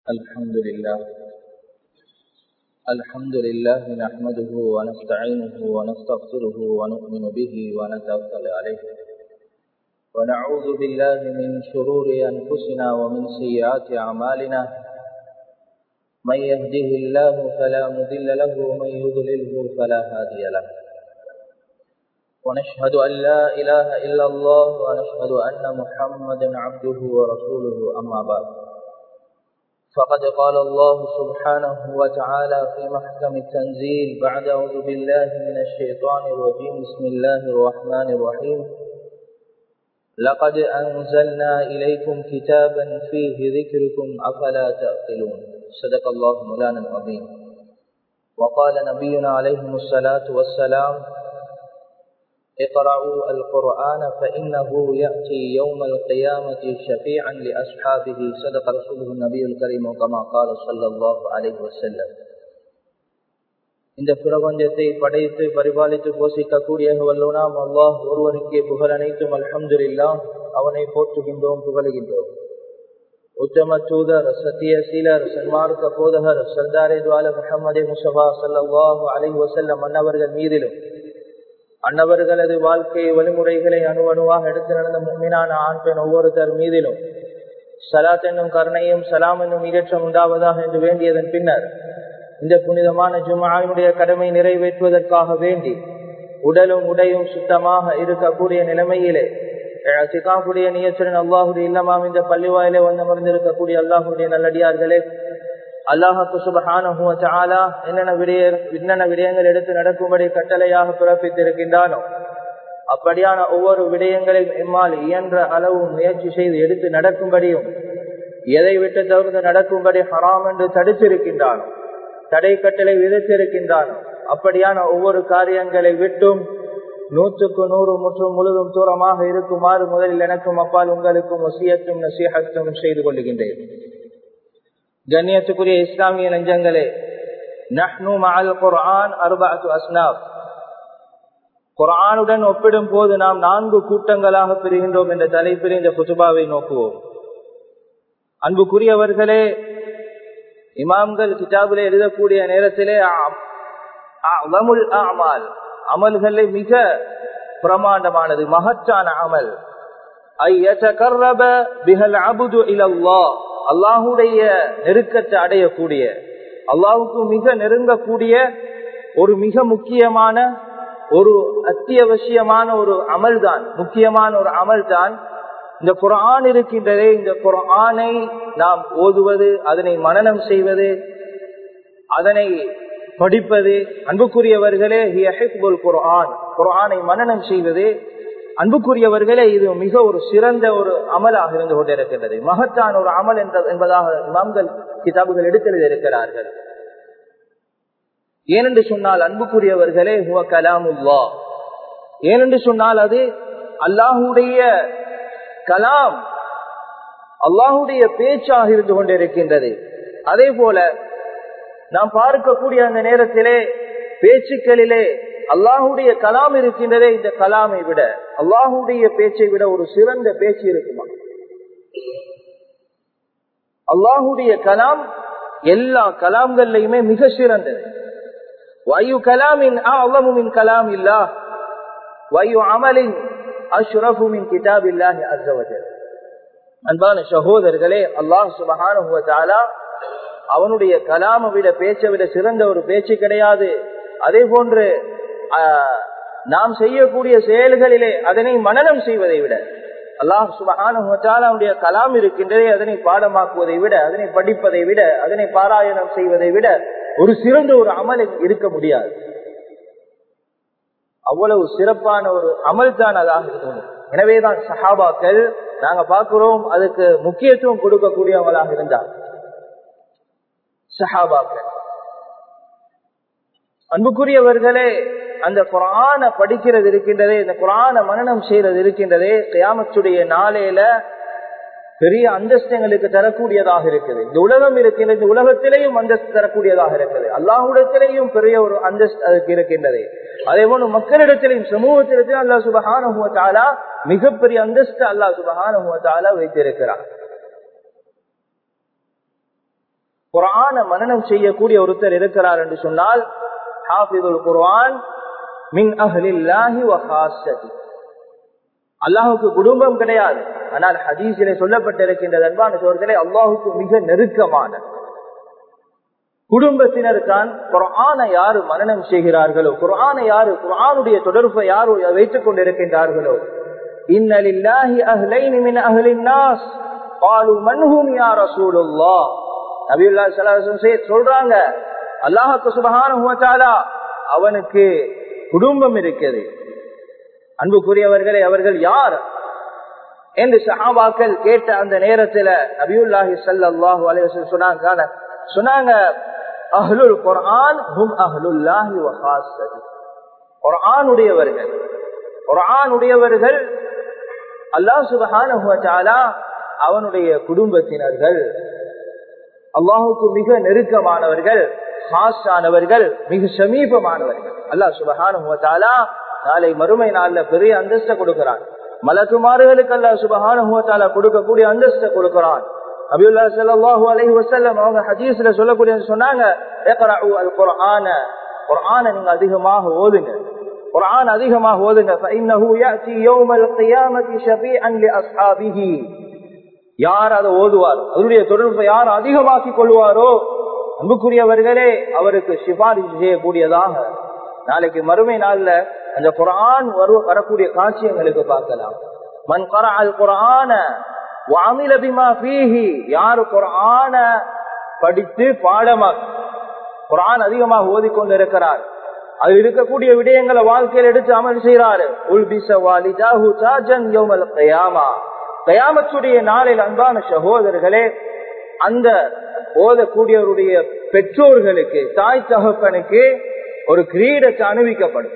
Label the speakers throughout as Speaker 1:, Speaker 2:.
Speaker 1: الحمد لله الحمد لله نحمده ونستعينه ونستغفره ونؤمن به ونتوكل عليه ونعوذ بالله من شرور أنفسنا ومن سيئات أعمالنا من يهده الله فلا مضل له ومن يضلله فلا هادي له ونشهد أن لا إله إلا الله ونشهد أن محمدا عبده ورسوله أما بعد فقد قال الله سبحانه وتعالى في محكم التنزيل بعد أعوذ بالله من الشيطان الرجيم بسم الله الرحمن الرحيم لقد أنزلنا إليكم كتابا فيه ذكركم أفلا تأقلون صدق الله مولانا العظيم وقال نبينا عليهم الصلاة والسلام اقرأوا القرآن فإنه يأتي يوم القيامة شفيعا لأصحابه صدق رسوله النبي الكريم كما قال صلى الله عليه وسلم இந்த பிரபஞ்சத்தை படைத்து பரிபாலித்து போஷிக்கக்கூடிய வல்லுனாம் அல்லாஹ் ஒருவனுக்கே புகழ் அனைத்தும் அல்ஹம்துல்லா அவனை போற்றுகின்றோம் புகழுகின்றோம் உத்தம தூதர் சத்திய சீலர் சன்மார்க்க போதகர் சர்தாரே துவால முகமது முசபா சல்லாஹு அலை வசல்லம் அன்னவர்கள் மீதிலும் அன்னவர்களது வாழ்க்கை வழிமுறைகளை அணு அணுவாக எடுத்து நடந்த முன்மினான ஆண் பெண் ஒவ்வொருத்தர் மீதிலும் சலாத் என்னும் கருணையும் சலாம் என்னும் ஈரற்றம் உண்டாவதாக என்று வேண்டியதன் பின்னர் இந்த புனிதமான ஜுமாவினுடைய கடமை நிறைவேற்றுவதற்காக வேண்டி உடலும் உடையும் சுத்தமாக இருக்கக்கூடிய நிலைமையிலே சிக்காக்கூடிய நியச்சரன் அல்லாஹுடைய இல்லமாம் இந்த பள்ளிவாயிலே வந்து அமர்ந்திருக்கக்கூடிய அல்லாஹுடைய நல்லடியார்களே அல்லாஹாக்கு சுபஹானா என்னென்ன விடய என்னென்ன விடயங்கள் எடுத்து நடக்கும்படி கட்டளையாக பிறப்பித்திருக்கின்றானோ அப்படியான ஒவ்வொரு விடயங்களையும் எம்மால் இயன்ற அளவு முயற்சி செய்து எடுத்து நடக்கும்படியும் எதை விட்டு தவிர்த்து நடக்கும்படி ஹராம் என்று தடுத்திருக்கின்றானோ தடை கட்டளை விதித்திருக்கின்றானோ அப்படியான ஒவ்வொரு காரியங்களை விட்டும் நூற்றுக்கு நூறு முற்றும் முழுதும் தூரமாக இருக்குமாறு முதலில் எனக்கும் அப்பால் உங்களுக்கும் ஒசியத்தும் நசீகத்தும் செய்து கொள்ளுகின்றேன் கண்ணியத்துக்குரிய இஸ்லாமிய நெஞ்சங்களே நஹ்னு மஅல் குர்ஆன் அர்பஅத்து அஸ்னாப் குர்ஆனுடன் ஒப்பிடும் போது நாம் நான்கு கூட்டங்களாக பிரிகின்றோம் என்ற தலைப்பில் இந்த குத்துபாவை நோக்குவோம் அன்புக்குரியவர்களே இமாம்கள் கிதாபிலே எழுதக்கூடிய நேரத்திலே அமல் அமல்களை மிக பிரமாண்டமானது மகத்தான அமல் அல்லாஹுடைய நெருக்கத்தை அடையக்கூடிய அல்லாஹுக்கு மிக நெருங்கக்கூடிய ஒரு மிக முக்கியமான ஒரு அத்தியாவசியமான ஒரு அமல் தான் முக்கியமான ஒரு அமல் தான் இந்த குரான் இருக்கின்றதே இந்த குரானை நாம் ஓதுவது அதனை மனநம் செய்வது அதனை படிப்பது அன்புக்குரியவர்களே குரான் குரானை மனநம் செய்வது அன்புக்குரியவர்களே இது மிக ஒரு சிறந்த ஒரு அமலாக இருந்து கொண்டிருக்கின்றது மகத்தான ஒரு அமல் என்ற என்பதாக இமாம்கள் கிதாபுகள் எடுத்தெழுதிருக்கிறார்கள் ஏனென்று சொன்னால் அன்புக்குரியவர்களே ஹுவ கலாமுல்லா ஏனென்று சொன்னால் அது அல்லாஹுடைய கலாம் அல்லாஹுடைய பேச்சாக இருந்து கொண்டிருக்கின்றது அதே போல நாம் பார்க்கக்கூடிய அந்த நேரத்திலே பேச்சுக்களிலே அல்லாஹுடைய கலாம் இருக்கின்றதே இந்த கலாமை விட அல்லாஹுடைய பேச்சை விட ஒரு சிறந்த பேச்சு இருக்குமா அல்லாஹுடைய கலாம் எல்லா கலாம்கள்லையுமே மிக சிறந்தது வயு கலாமின் அவ்வமுமின் கலாம் இல்லா வயு அமலின் அஷ்ரஃபுமின் கிதாப் இல்லாஹி அசவஜல் அன்பான சகோதரர்களே அல்லாஹ் சுபஹான அவனுடைய கலாமை விட பேச்சை விட சிறந்த ஒரு பேச்சு கிடையாது அதே போன்று நாம் செய்யக்கூடிய செயல்களிலே அதனை மனநம் செய்வதை விட அல்லாஹ் சுபஹானுடைய கலாம் இருக்கின்றதே அதனை பாடமாக்குவதை விட அதனை படிப்பதை விட அதனை பாராயணம் செய்வதை விட ஒரு சிறந்த ஒரு அமல் இருக்க முடியாது அவ்வளவு சிறப்பான ஒரு அமல் தான் அதாக இருக்கும் எனவேதான் சஹாபாக்கள் நாங்க பார்க்கிறோம் அதுக்கு முக்கியத்துவம் கொடுக்கக்கூடியவங்களாக இருந்தார் சஹாபாக்கள் அன்புக்குரியவர்களே அந்த குரான படிக்கிறது இருக்கின்றதே இந்த குரான மனநம் செய்யறது இருக்கின்றதே கியாமத்துடைய நாளையில பெரிய அந்தஸ்தங்களுக்கு தரக்கூடியதாக இருக்குது இந்த உலகம் இருக்கின்ற இந்த உலகத்திலேயும் அந்தஸ்து தரக்கூடியதாக இருக்குது அல்லாஹுடத்திலேயும் பெரிய ஒரு அந்தஸ்து அதுக்கு இருக்கின்றது அதே போல மக்களிடத்திலையும் சமூகத்திடத்திலும் அல்லா சுபகான மிகப்பெரிய அந்தஸ்து அல்லா சுபகான வைத்திருக்கிறார் குரான மனநம் செய்யக்கூடிய ஒருத்தர் இருக்கிறார் என்று சொன்னால் ஹாஃபிதுல் குர்ஆன் மின் அஹ்லில்லாஹி வ ஹாஸதி அல்லாஹுக்கு குடும்பம் கிடையாது ஆனால் ஹதீஸிலே சொல்லப்பட்டிருக்கின்றது அன்பான சோர்களே அல்லாஹுக்கு மிக நெருக்கமான குடும்பத்தினருக்கான் குரானை யாரு மனநம் செய்கிறார்களோ குரானை யாரு குரானுடைய தொடர்பை யாரு வைத்துக் கொண்டிருக்கின்றார்களோ இன்னலில்லாஹி அஹ்லைனி மின் அஹ்லின் நாஸ் قالوا من هم يا رسول الله நபியுல்லாஹி ஸல்லல்லாஹு அலைஹி வஸல்லம் சொல்றாங்க அல்லாஹ்வுக்கு சுப்ஹானஹு வ தஆலா அவனுக்கு குடும்பம் இருக்குது அன்புக்குரியவர்களே அவர்கள் யார் என்று சஹாபாக்கள் கேட்ட அந்த நேரத்துல நபியுல்லாஹி ஸல்லல்லாஹு அலைஹி வஸல்லம் சொன்னாங்க சொன்னாங்க அஹ்லுல் குர்ஆன் ஹும் அஹ்லுல்லாஹி வ ஹாஸதி குர்ஆன் உடையவர்கள் குர்ஆன் உடையவர்கள் அல்லாஹ் சுப்ஹானஹு வ தஆலா அவனுடைய குடும்பத்தினர்கள் அல்லாஹுக்கு மிக நெருக்கமானவர்கள் ஹாஸானவர்கள் மிக சமீபமானவர்கள் அல்லாஹ் சுப்ஹானஹு வ தஆலா நாளை மறுமை நாள்ல பெரிய அந்தஸ்தை கொடுக்கிறான் மலக்குமாறுகளுக்கு அல்லாஹ் சுப்ஹானஹு வ தஆலா கொடுக்கக்கூடிய அந்தஸ்தை கொடுக்கிறான் நபியுல்லா ஸல்லல்லாஹு அலைஹி வஸல்லம் அவங்க ஹதீஸ்ல சொல்லக்கூடிய சொன்னாங்க இக்ரஉ அல் குர்ஆன குர்ஆனை நீங்க அதிகமாக ஓதுங்க குர்ஆன் அதிகமாக ஓதுங்க فانه ياتي يوم القيامه شفيعا لاصحابه யார் அதை ஓதுவார் அவருடைய தொடர்பை யார் அதிகமாக்கி கொள்வாரோ அன்புக்குரியவர்களே அவருக்கு சிபாரிசு செய்யக்கூடியதாக நாளைக்கு மறுமை நாள்ல அந்த குரான் வரு வரக்கூடிய காட்சியங்களுக்கு பார்க்கலாம் மண் கரால் குரான வாமில பிமா பீஹி யாரு குரான படித்து பாடமாக குரான் அதிகமாக ஓதிக்கொண்டு இருக்கிறார் அது இருக்கக்கூடிய விடயங்களை வாழ்க்கையில் எடுத்து அமல் செய்யறாரு கயாமத்துடைய நாளில் அன்பான சகோதரர்களே அந்த ஓதக்கூடியவருடைய பெற்றோர்களுக்கு தாய் தகப்பனுக்கு ஒரு கிரீடத்தை அணிவிக்கப்படும்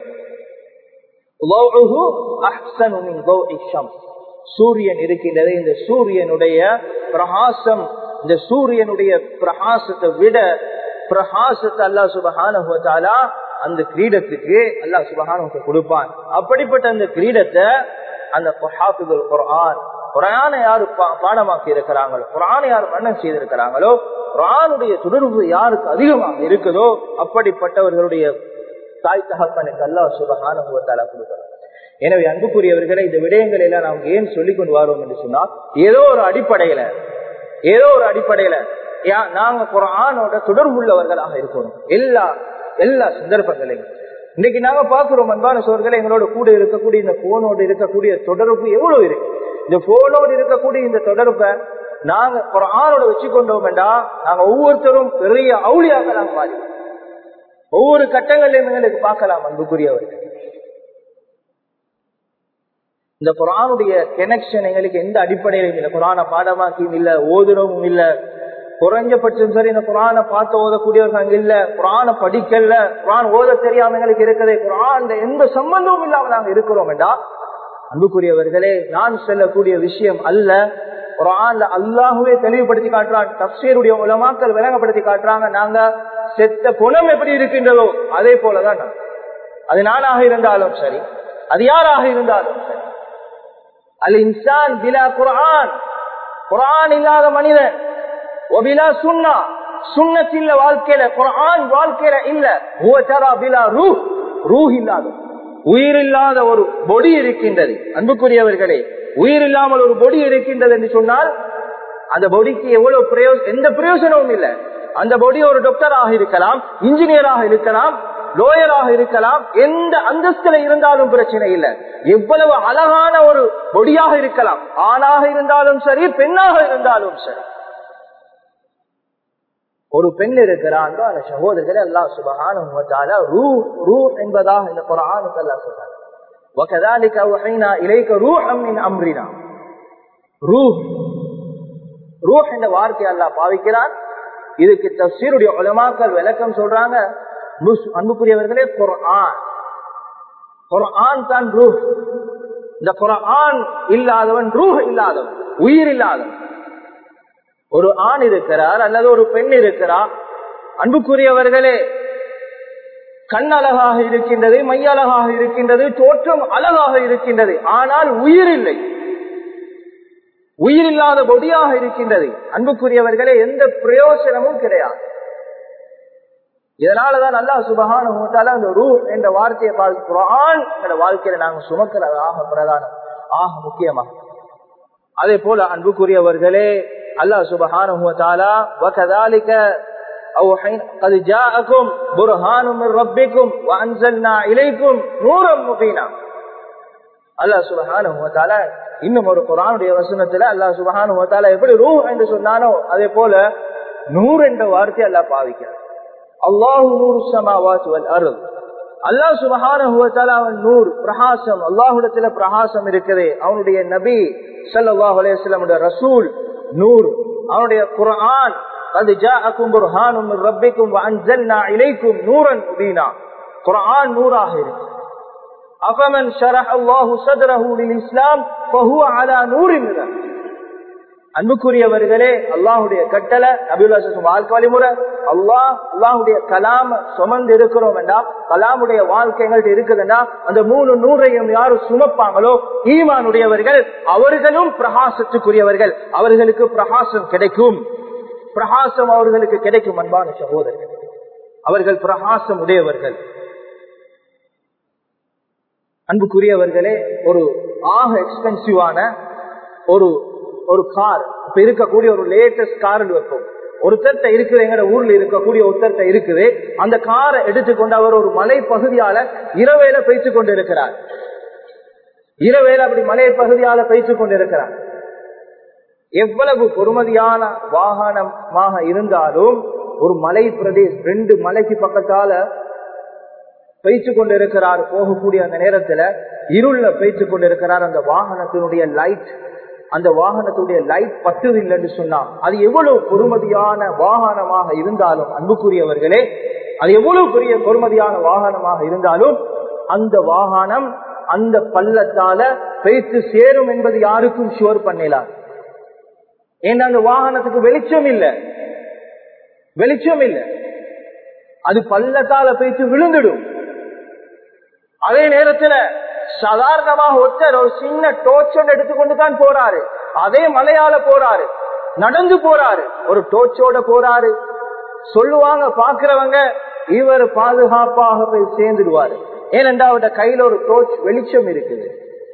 Speaker 1: சூரியன் இருக்கின்றது இந்த சூரியனுடைய பிரகாசம் இந்த சூரியனுடைய பிரகாசத்தை விட பிரகாசத்தை அல்லா சுபகான அந்த கிரீடத்துக்கு அல்லா சுபகான கொடுப்பான் அப்படிப்பட்ட அந்த கிரீடத்தை அந்த குரான் குரானை யாரு பாடமாக்கி இருக்கிறாங்களோ குரானை யாரு மன்னம் செய்திருக்கிறாங்களோ குரானுடைய தொடர்பு யாருக்கு அதிகமாக இருக்குதோ அப்படிப்பட்டவர்களுடைய தாய் தகப்பனுக்கு அல்லா சுபகான கொடுக்கிறார் எனவே அன்புக்குரியவர்களை இந்த விடயங்களை எல்லாம் நாம் ஏன் சொல்லிக் கொண்டு வரோம் என்று சொன்னா ஏதோ ஒரு அடிப்படையில ஏதோ ஒரு அடிப்படையில நாங்க குரானோட தொடர்புள்ளவர்களாக இருக்கணும் எல்லா எல்லா சந்தர்ப்பங்களையும் இன்னைக்கு நாங்க பாக்குறோம் அன்பான சோர்களை எங்களோட கூட இருக்கக்கூடிய இந்த போனோடு இருக்கக்கூடிய தொடர்பு எவ்வளவு இருக்கு இந்த போனோடு இருக்கக்கூடிய இந்த தொடர்பை நாங்க குரானோட வச்சுக்கொண்டோம் என்றா நாங்க ஒவ்வொருத்தரும் பெரிய அவுளியாக நாங்க மாறி ஒவ்வொரு கட்டங்களையும் எங்களுக்கு பார்க்கலாம் அன்புக்குரியவர்கள் இந்த குரானுடைய கனெக்ஷன் எங்களுக்கு எந்த அடிப்படையிலும் இல்லை குரான பாடமாக்கியும் இல்ல ஓதுறவும் இல்ல குறைஞ்சபட்சம் சரி இந்த குரானை பார்த்து ஓதக்கூடியவர்கள் அங்க இல்ல குரான படிக்கல குரான் ஓத தெரியாம எங்களுக்கு இருக்குது குரான் எந்த சம்பந்தமும் இல்லாம நாங்க இருக்கிறோம் என்றா அன்புக்குரியவர்களே நான் சொல்லக்கூடிய விஷயம் அல்ல குரான்ல அல்லாஹுவே தெளிவுபடுத்தி காட்டுறான் தப்சீருடைய உலமாக்கள் விளங்கப்படுத்தி காட்டுறாங்க நாங்க செத்த குணம் எப்படி இருக்கின்றதோ அதே போலதான் அது நானாக இருந்தாலும் சரி அது யாராக இருந்தாலும் சரி அல் இன்சான் பிலா குரான் குரான் இல்லாத மனிதன் ஒபிலா சுண்ணா சுண்ணத்தில்ல வாழ்க்கையில குரான் வாழ்க்கையில இல்ல பிலா ரூ ரூஹ் இல்லாத உயிர் இல்லாத ஒரு பொடி இருக்கின்றது அன்புக்குரியவர்களே உயிர் இல்லாமல் ஒரு பொடி இருக்கின்றது என்று சொன்னால் அந்த பொடிக்கு எவ்வளவு பிரயோஜனம் எந்த பிரயோஜனமும் இல்லை அந்த பொடி ஒரு டாக்டராக இருக்கலாம் இன்ஜினியராக இருக்கலாம் லோயராக இருக்கலாம் எந்த அந்தஸ்துல இருந்தாலும் பிரச்சனை இல்லை எவ்வளவு அழகான ஒரு பொடியாக இருக்கலாம் ஆணாக இருந்தாலும் சரி பெண்ணாக இருந்தாலும் சரி ஒரு பெண் இருக்கிறான் அந்த சகோதரர்களே அல்லா சுபகான ரூ ரூ என்பதாக இந்த குரானுக்கு அல்லா சொல்றாங்க وكذلك اوحينا اليك روحا من امرنا روح ரூஹ் என்ற வார்த்தை அல்லாஹ் பாவிக்கிறான் இதுக்கு தப்சீருடைய உலமாக்கள் விளக்கம் சொல்றாங்க அன்புக்குரியவர்களே குர்ஆன் குர்ஆன் தான் ரூஹ் இந்த குர்ஆன் இல்லாதவன் ரூஹ் இல்லாதவன் உயிர் இல்லாதவன் ஒரு ஆண் இருக்கிறார் அல்லது ஒரு பெண் இருக்கிறார் அன்புக்குரியவர்களே கண் அழகாக இருக்கின்றது மை அழகாக இருக்கின்றது தோற்றம் அழகாக இருக்கின்றது ஆனால் உயிர் இல்லை உயிரில்லாத பொடியாக இருக்கின்றது அன்புக்குரியவர்களே எந்த பிரயோஜனமும் கிடையாது இதனாலதான் நல்லா சுபகான அந்த ரூ என்ற வார்த்தையை பார்க்கிறோம் என்ற வாழ்க்கையில நாங்க சுமக்கிறது ஆக பிரதானம் ஆக முக்கியமா அதே போல அன்புக்குரியவர்களே அல்லாஹ் சுபகான قد جاءكم برهان من ربكم وانزلنا اليكم نورا مبينا அல்லாஹ் சுபஹானஹு வ தஆலா இன்னும் ஒரு குர்ஆனுடைய வசனத்துல அல்லாஹ் சுபஹானஹு வ தஆலா எப்படி ரூஹ் என்று சொன்னானோ அதே போல நூர் என்ற வார்த்தை அல்லாஹ் பாவிக்கிறார் அல்லாஹு நூறு சமாவாத் வல் அர்த் அல்லாஹ் சுபஹானஹு வ தஆலா அவன் நூர் பிரகாசம் அல்லாஹ்விடத்துல பிரகாசம் இருக்குது அவனுடைய நபி ஸல்லல்லாஹு அலைஹி வஸல்லம் ரசூல் நூர் அவனுடைய குர்ஆன் قد جاءكم برهان من ربكم وانزلنا اليكم نورا مبينا قرآن நூறாக இருக்கு أفمن شرح الله صدره للإسلام فهو على نور من அன்புக்குரியவர்களே அல்லாஹுடைய கட்டளை நபியுல்லா வாழ்க்கை வழிமுறை அல்லாஹ் அல்லாஹுடைய கலாம சுமந்து இருக்கிறோம் என்றா கலாமுடைய வாழ்க்கை எங்கள்கிட்ட இருக்குதுன்னா அந்த மூணு நூறையும் யாரு சுமப்பாங்களோ ஈமானுடையவர்கள் அவர்களும் பிரகாசத்துக்குரியவர்கள் அவர்களுக்கு பிரகாசம் கிடைக்கும் பிரகாசம் அவர்களுக்கு கிடைக்கும் அன்பான சகோதரர்கள் அவர்கள் பிரகாசம் உடையவர்கள் அன்புக்குரியவர்களே ஒரு ஆக எக்ஸ்பென்சிவான ஒரு ஒரு கார் இப்ப இருக்கக்கூடிய ஒரு லேட்டஸ்ட் கார் வைப்போம் ஒருத்தர்ட்ட இருக்குது எங்கட ஊர்ல இருக்கக்கூடிய ஒருத்தர்ட்ட இருக்குது அந்த காரை எடுத்துக்கொண்டு அவர் ஒரு மலை பகுதியால இரவேல பேச்சு கொண்டு இருக்கிறார் இரவேல அப்படி மலை பகுதியால பேச்சு கொண்டு இருக்கிறார் எவ்வளவு பொறுமதியான வாகனமாக இருந்தாலும் ஒரு மலை பிரதேஷ் ரெண்டு மலைக்கு பக்கத்தால பேச்சு கொண்டு இருக்கிறார் போகக்கூடிய அந்த நேரத்துல இருள பேச்சு கொண்டு இருக்கிறார் அந்த வாகனத்தினுடைய லைட் அந்த வாகனத்துடைய லைட் பத்துது இல்லைன்னு சொன்னா அது எவ்வளவு பொறுமதியான வாகனமாக இருந்தாலும் அன்புக்குரியவர்களே அது எவ்வளவு பெரிய பொறுமதியான வாகனமாக இருந்தாலும் அந்த வாகனம் அந்த பள்ளத்தால பேச்சு சேரும் என்பது யாருக்கும் ஷுவர் பண்ணலாம் ஏன்னா அந்த வாகனத்துக்கு வெளிச்சம் இல்லை வெளிச்சம் இல்லை அது பள்ளத்தால பேச்சு விழுந்துடும் அதே நேரத்துல சாதாரணமாக ஒருத்தர் ஒரு சின்ன டோர்ச்சோட எடுத்துக்கொண்டு தான் போறாரு அதே மலையால போறாரு நடந்து போறாரு ஒரு டோர்ச்சோட போறாரு சொல்லுவாங்க பாக்குறவங்க இவர் பாதுகாப்பாக போய் சேர்ந்துடுவாரு ஏனென்றா அவருடைய கையில ஒரு டோர்ச் வெளிச்சம் இருக்குது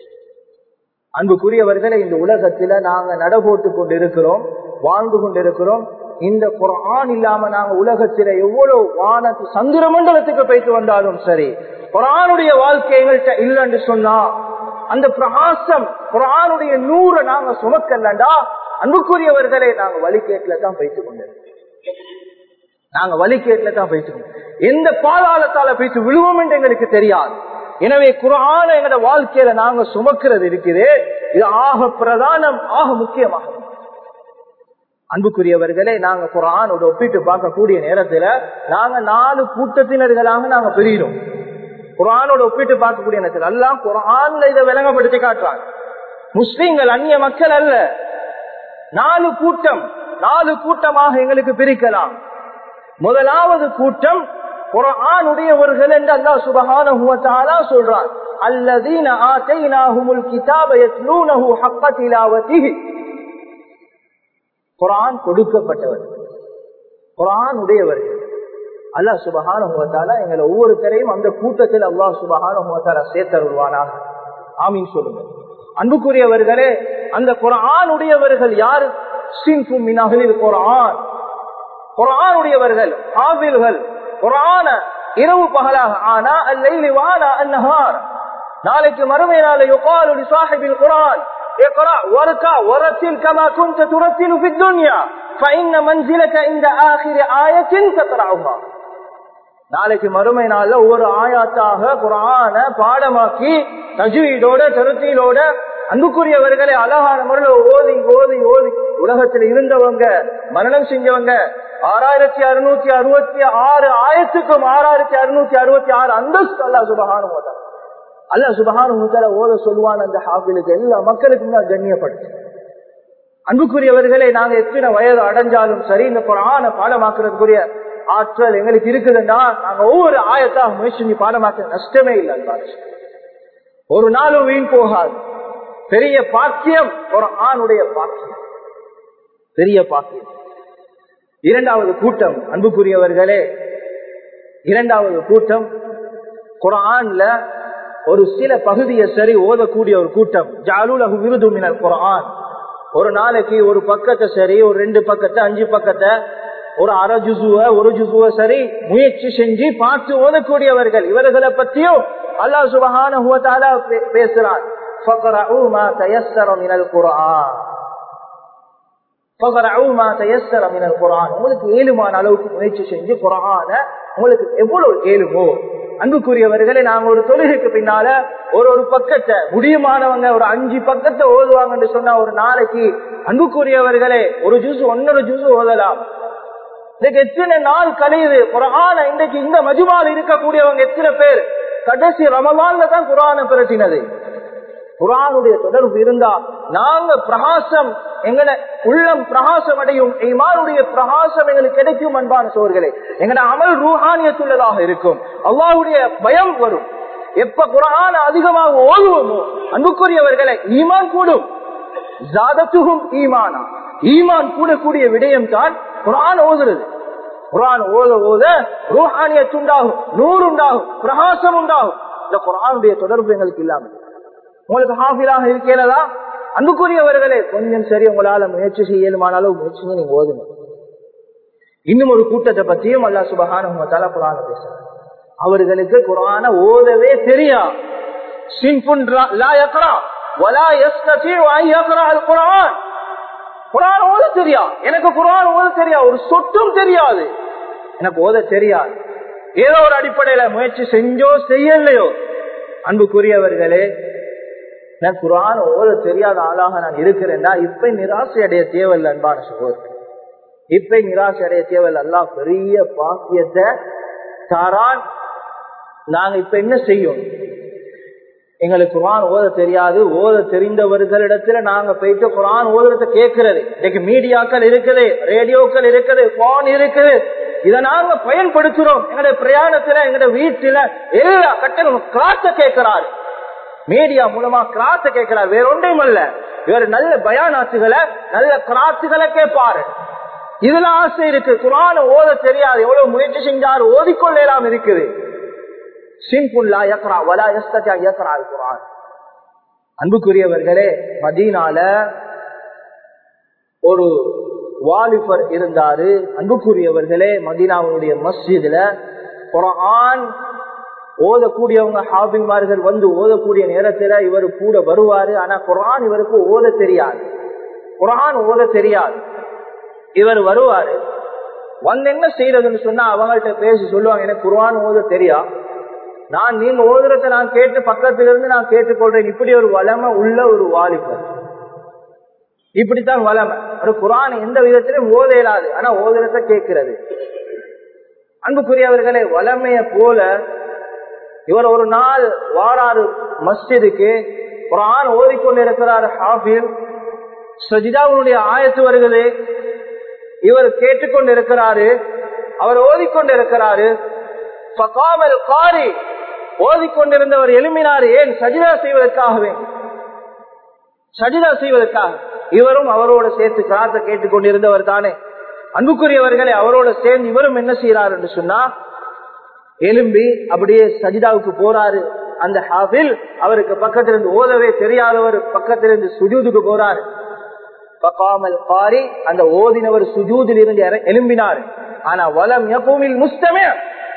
Speaker 1: அன்புக்குரியவர்களை இந்த உலகத்துல நாங்க நடபோட்டு கொண்டு இருக்கிறோம் வாழ்ந்து கொண்டிருக்கிறோம் இந்த குரான் இல்லாம நாங்க உலகத்தில எவ்வளவு வானத்து சந்திர மண்டலத்துக்கு போயிட்டு வந்தாலும் சரி குரானுடைய வாழ்க்கை எங்கள்கிட்ட இல்லைன்னு சொன்னா அந்த பிரகாசம் குரானுடைய நூறை நாங்க சுமக்கலண்டா அன்புக்குரியவர்களே நாங்க வழிகேட்டுல தான் போயிட்டு கொண்டிருக்கோம் நாங்க வழிகேட்டுல தான் போயிட்டு எந்த பாதாளத்தால போயிட்டு விழுவோம் என்று எங்களுக்கு தெரியாது எனவே குரான எங்களோட வாழ்க்கையில நாங்க சுமக்கிறது இருக்குது இது ஆக பிரதானம் ஆக முக்கியமாக அன்புக்குரியவர்களே நாங்க குரானோட ஒப்பிட்டு பார்க்கக்கூடிய நேரத்துல நாங்க நாலு கூட்டத்தினர்களாக நாங்க பிரிகிறோம் குரானோட ஒப்பிட்டு பார்க்கக்கூடிய நேரத்தில் எல்லாம் குரான்ல இதை விளங்கப்படுத்தி காட்டுறாங்க முஸ்லீம்கள் அந்நிய மக்கள் அல்ல நாலு கூட்டம் நாலு கூட்டமாக எங்களுக்கு பிரிக்கலாம் முதலாவது கூட்டம் குரானுடையவர்கள் என்று அல்லா சுபகான சொல்றான் அல்லதீன ஆத்தைனாஹுமுல் கிதாப யத்லூனஹு ஹக்க திலாவதிஹி குரான் கொடுக்கப்பட்டவர் குரான் உடையவர்கள் அல்லாஹ் சுபகான எங்களை ஒவ்வொருத்தரையும் அந்த கூட்டத்தில் அல்லாஹ் சுபகான சேர்த்தருள்வானாக ஆமீன் சொல்லுங்க அன்புக்குரியவர்களே அந்த குரான் உடையவர்கள் யார் குரான் குரானுடையவர்கள் ஆவில்கள் குரான இரவு பகலாக ஆனா அல்லைலி வானா அன்னஹார் நாளைக்கு மறுமை நாளை யுகாலு சாஹிபில் குரான் اقرأ واركع ورتل كما كنت ترتل في الدنيا فإن منزلك عند آخر آية تقرأها நாளைக்கு மறுமை நாள்ல ஒவ்வொரு ஆயாத்தாக குரான பாடமாக்கி தஜுவீடோட தருத்தியிலோட அன்புக்குரியவர்களை அழகான முறையில் ஓதி ஓதி ஓதி உலகத்தில் இருந்தவங்க மரணம் செஞ்சவங்க ஆறாயிரத்தி அறுநூத்தி அறுபத்தி ஆறு ஆயிரத்துக்கும் ஆறாயிரத்தி அறுநூத்தி அறுபத்தி ஆறு அந்தஸ்து அல்லா சுபகானம் போட்டார் அல்லா சுபகானம் ஓத சொல்லுவான் அந்த ஹாபிலுக்கு எல்லா மக்களுக்கும் தான் கண்ணியப்படுத்து அன்புக்குரியவர்களை நாங்க எத்தனை வயது அடைஞ்சாலும் சரி இந்த குரான பாடமாக்குறதுக்குரிய ஆற்றல் எங்களுக்கு இருக்குதுன்னா நாங்க ஒவ்வொரு ஆயத்தாக முயற்சி பாடமாக்க நஷ்டமே இல்லை ஒரு நாளும் வீண் போகாது பெரிய பாக்கியம் ஒரு ஆணுடைய பாக்கியம் பெரிய பாக்கியம் இரண்டாவது கூட்டம் அன்புக்குரியவர்களே இரண்டாவது கூட்டம் குரான்ல ஒரு சில பகுதியை சரி ஓதக்கூடிய ஒரு கூட்டம் ஜாலுலகு விருது மினல் குரான் ஒரு நாளைக்கு ஒரு பக்கத்தை சரி ஒரு ரெண்டு பக்கத்தை அஞ்சு பக்கத்தை ஒரு அரை ஜுசுவ ஒரு ஜுசுவ சரி முயற்சி செஞ்சு பார்த்து ஓதக்கூடியவர்கள் இவர்களை பத்தியும் அல்லாஹ் சுபஹான பேசுறான் உங்களுக்கு ஏழுமான அளவுக்கு முயற்சி செஞ்சு குரான உங்களுக்கு எவ்வளவு ஏழுமோ அன்புக்குரியவர்களை நாங்க ஒரு தொழுகைக்கு பின்னால ஒரு ஒரு பக்கத்தை முடியுமானவங்க ஒரு அஞ்சு பக்கத்தை ஓதுவாங்கன்னு சொன்னா ஒரு நாளைக்கு அன்புக்குரியவர்களே ஒரு ஜூஸ் ஒன்னொரு ஜூஸ் ஓதலாம் இன்னைக்கு எத்தனை நாள் கழியுது குரான இன்றைக்கு இந்த மஜுமால் இருக்கக்கூடியவங்க எத்தனை பேர் கடைசி ரமலான்ல தான் குரான பிரட்டினது குரானுடைய தொடர்பு இருந்தா நாங்க பிரகாசம் எங்கட உள்ளம் பிரகாசம் அடையும் ஈமானுடைய பிரகாசம் எங்களுக்கு கிடைக்கும் அன்பான சோர்களே எங்கட அமல் ரூஹானியத்துள்ளதாக இருக்கும் அல்லாவுடைய பயம் வரும் எப்ப குரான அதிகமாக ஓதுவோமோ அன்புக்குரியவர்களை ஈமான் கூடும் ஜாதத்துகும் ஈமானா ஈமான் கூடக்கூடிய விடயம் தான் குரான் ஓதுறது குரான் ஓத ஓத ரூஹானியத்து உண்டாகும் நூறு உண்டாகும் பிரகாசம் உண்டாகும் இந்த குரானுடைய தொடர்பு எங்களுக்கு இல்லாமல் உங்களுக்கு ஹாஃபிலாக இருக்கிறதா அன்புக்குரியவர்களே கொஞ்சம் சரி உங்களால முயற்சி செய்யலுமான அளவு முயற்சி நீங்க ஓதுங்க இன்னும் ஒரு கூட்டத்தை பத்தியும் அல்லா சுபகான குரான பேசுறாங்க அவர்களுக்கு குரான ஓதவே தெரியா குரான் ஓத தெரியா எனக்கு குரான் ஓத தெரியா ஒரு சொட்டும் தெரியாது எனக்கு ஓத தெரியாது ஏதோ ஒரு அடிப்படையில முயற்சி செஞ்சோ செய்யலையோ அன்புக்குரியவர்களே நான் குரான் ஓத தெரியாத ஆளாக நான் இருக்கிறேன்னா இப்ப நிராசை அடைய தேவையில்லை அன்பான சகோதரர் இப்ப நிராசை அடைய தேவையில்லை அல்லா பெரிய பாக்கியத்தை தாரான் நாங்க இப்ப என்ன செய்யும் எங்களுக்கு குரான் ஓத தெரியாது ஓத தெரிந்தவர்களிடத்துல நாங்க போயிட்டு குரான் ஓதுறத கேட்கறது இன்னைக்கு மீடியாக்கள் இருக்குது ரேடியோக்கள் இருக்குது போன் இருக்குது இதை நாங்க பயன்படுத்துறோம் எங்களுடைய பிரயாணத்துல எங்களுடைய வீட்டுல எல்லா கட்டங்களும் கிளாஸ கேட்கிறாரு மீடியா மூலமா கிராஸ கேட்கிறார் வேற ஒன்றையும் அல்ல வேற நல்ல பயானாத்துகளை நல்ல கிராத்துகளை கேட்பாரு இதுல ஆசை இருக்கு குரான ஓத தெரியாது எவ்வளவு முயற்சி செஞ்சாரு ஓதிக்கொள்ளலாம் இருக்குது சிம்புல்லா யக்ரா வலா எஸ்தா யக்ரா குரான் அன்புக்குரியவர்களே மதீனால ஒரு வாலிபர் இருந்தாரு அன்புக்குரியவர்களே மதீனாவுடைய மஸ்ஜிதுல குரான் ஓதக்கூடியவங்க ஹாபிமார்கள் வந்து ஓதக்கூடிய நேரத்துல இவர் கூட வருவாரு ஆனா குரான் இவருக்கு ஓத தெரியாது குரான் ஓத தெரியாது இவர் வருவாரு வந்து என்ன செய்யறதுன்னு சொன்னா அவங்கள்ட்ட பேசி சொல்லுவாங்க எனக்கு குரான் ஓத தெரியா நான் நீங்க ஓதுறத நான் கேட்டு பக்கத்துல இருந்து நான் கேட்டுக்கொள்றேன் இப்படி ஒரு வளமை உள்ள ஒரு வாலிபர் இப்படித்தான் வளமை ஒரு குரான் எந்த விதத்திலும் ஓத இயலாது ஆனா ஓதுறத கேட்கிறது அன்புக்குரியவர்களே வளமைய போல இவர் ஒரு நாள் வாராறு மஸ்ஜிதுக்கு குரான் ஓதிக்கொண்டிருக்கிறார் ஹாஃபில் சஜிதாவுடைய ஆயத்து வருகிறது இவர் கேட்டுக்கொண்டிருக்கிறாரு அவர் ஓதிக்கொண்டிருக்கிறாரு பகாமல் காரி ஓதிக்கொண்டிருந்தவர் எழுமினார் ஏன் சஜிதா செய்வதற்காகவே சஜிதா செய்வதற்காக இவரும் அவரோட சேர்த்து காத்த கேட்டுக்கொண்டிருந்தவர் தானே அன்புக்குரியவர்களை அவரோட சேர்ந்து இவரும் என்ன செய்யறார் என்று சொன்னா எலும்பி அப்படியே சஜிதாவுக்கு போறாரு அந்த ஹாபில் அவருக்கு பக்கத்திலிருந்து ஓதவே தெரியாதவர் பக்கத்திலிருந்து சுஜூதுக்கு போறாரு பக்காமல் பாரி அந்த ஓதினவர் சுஜூதில் இருந்து எலும்பினார் ஆனா வலம் எப்பவுமில் முஸ்தமே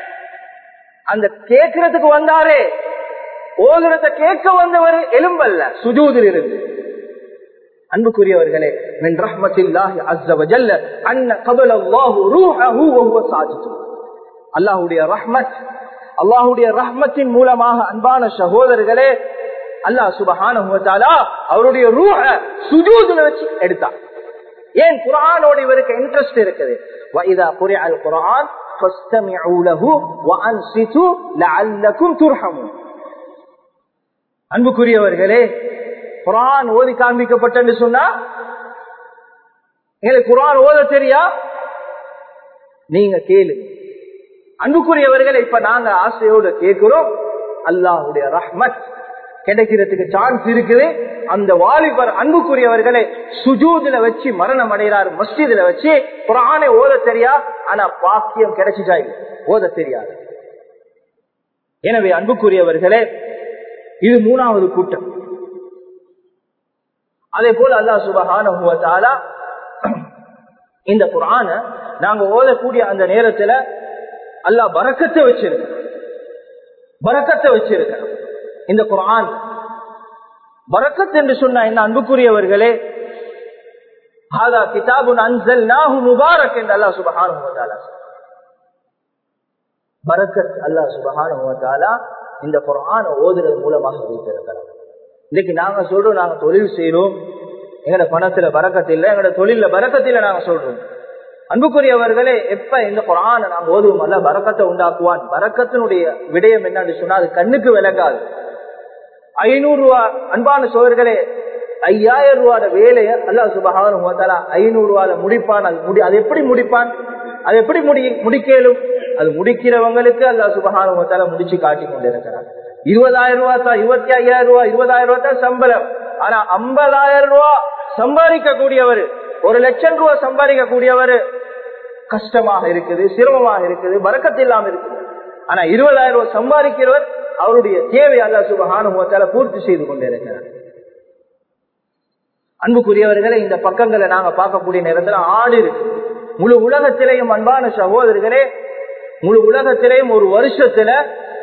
Speaker 1: அந்த கேட்கறதுக்கு வந்தாரே ஓதுறத கேட்க வந்தவர் எலும்பல்ல சுஜூதில் இருந்து அன்புக்குரியவர்களே மின் ரஹ்மத்தில்லாஹி அஸ்ஸ வஜல்ல அன்ன கபல அல்லாஹு ரூஹஹு வஹுவ சாஜிது அல்லாஹ்வுடைய ரஹ்மத் அல்லாஹ்வுடைய ரஹ்மத்தின் மூலமாக அன்பான சகோதரர்களே அல்லாஹ் சுபஹானஹு வ தஆலா அவருடைய ரூஹ சுஜூதுல வச்சு எடுத்தார் ஏன் குர்ஆனோட இவருக்கு இன்ட்ரஸ்ட் இருக்குது வ இதா குரிஅல் குர்ஆன் ஃபஸ்தமிஉ லஹு வ அன்சிது லஅல்லக்கும் துர்ஹமூன் அன்புக்குரியவர்களே குரான் ஓதி காண்பிக்கப்பட்டு சொன்னா எங்களுக்கு குரான் ஓத தெரியா நீங்க கேளு அன்புக்குரியவர்களை இப்ப நாங்க ஆசையோடு கேட்கிறோம் அல்லாஹுடைய ரஹ்மத்
Speaker 2: கிடைக்கிறதுக்கு சான்ஸ் இருக்குது அந்த வாலிபர் அன்புக்குரியவர்களை சுஜூதுல வச்சு மரணம் அடைகிறார் மஸ்ஜிதுல வச்சு குரானை ஓத தெரியா ஆனா பாக்கியம் கிடைச்சிட்டாய் ஓத தெரியாது எனவே அன்புக்குரியவர்களே இது மூணாவது கூட்டம் அதே போல அல்லா சுபகான இந்த குரான நாங்க ஓதக்கூடிய அந்த நேரத்துல அல்லா பறக்கத்தை வச்சிருக்க பறக்கத்தை வச்சிருக்க இந்த குரான் பறக்கத் என்று சொன்ன என்ன அன்புக்குரியவர்களே ஹாதா கிதாபுன் அன்சல் நாஹு முபாரக் என்று அல்லா சுபகான பரக்கத் அல்லா சுபகான இந்த குரான ஓதுறது மூலமாக வைத்திருக்கிறார் இன்னைக்கு நாங்க சொல்றோம் நாங்க தொழில் செய்யறோம் எங்கட பணத்துல பறக்கத்து இல்லை எங்கட தொழில பறக்கத்தில நாங்க சொல்றோம் அன்புக்குரியவர்களே எப்ப இந்த குரான நாங்க ஓதுவோம் அல்ல பறக்கத்தை உண்டாக்குவான் பறக்கத்தினுடைய விடயம் என்னன்னு சொன்னா அது கண்ணுக்கு விளங்காது ஐநூறு ரூபா அன்பான சோழர்களே ஐயாயிரம் ரூபாய் வேலையை அல்லா சுபகான ஐநூறு ரூபாயில முடிப்பான் அது முடி அது எப்படி முடிப்பான் அது எப்படி முடி முடிக்கலும் அது முடிக்கிறவங்களுக்கு அல்லா சுபகான முடிச்சு காட்டி கொண்டிருக்கிறார் இருபதாயிரம் ரூபாய் தான் இருபத்தி ஐயாயிரம் ரூபாய் இருபதாயிரம் ரூபாய் தான் சம்பளம் ஆனா ஐம்பதாயிரம் ரூபாய் சம்பாதிக்க கூடியவர் ஒரு லட்சம் ரூபாய் சம்பாதிக்க கூடியவர் கஷ்டமாக இருக்குது சிரமமாக இருக்குது வரக்கத்து இல்லாம இருக்குது ஆனா இருபதாயிரம் ரூபாய் சம்பாதிக்கிறவர் அவருடைய தேவை அல்லா சுபகான பூர்த்தி செய்து கொண்டிருக்கிறார் அன்புக்குரியவர்களை இந்த பக்கங்களை நாங்க பார்க்கக்கூடிய நேரத்தில் ஆடு இருக்கு முழு உலகத்திலேயும் அன்பான சகோதரர்களே முழு உலகத்திலேயும் ஒரு வருஷத்துல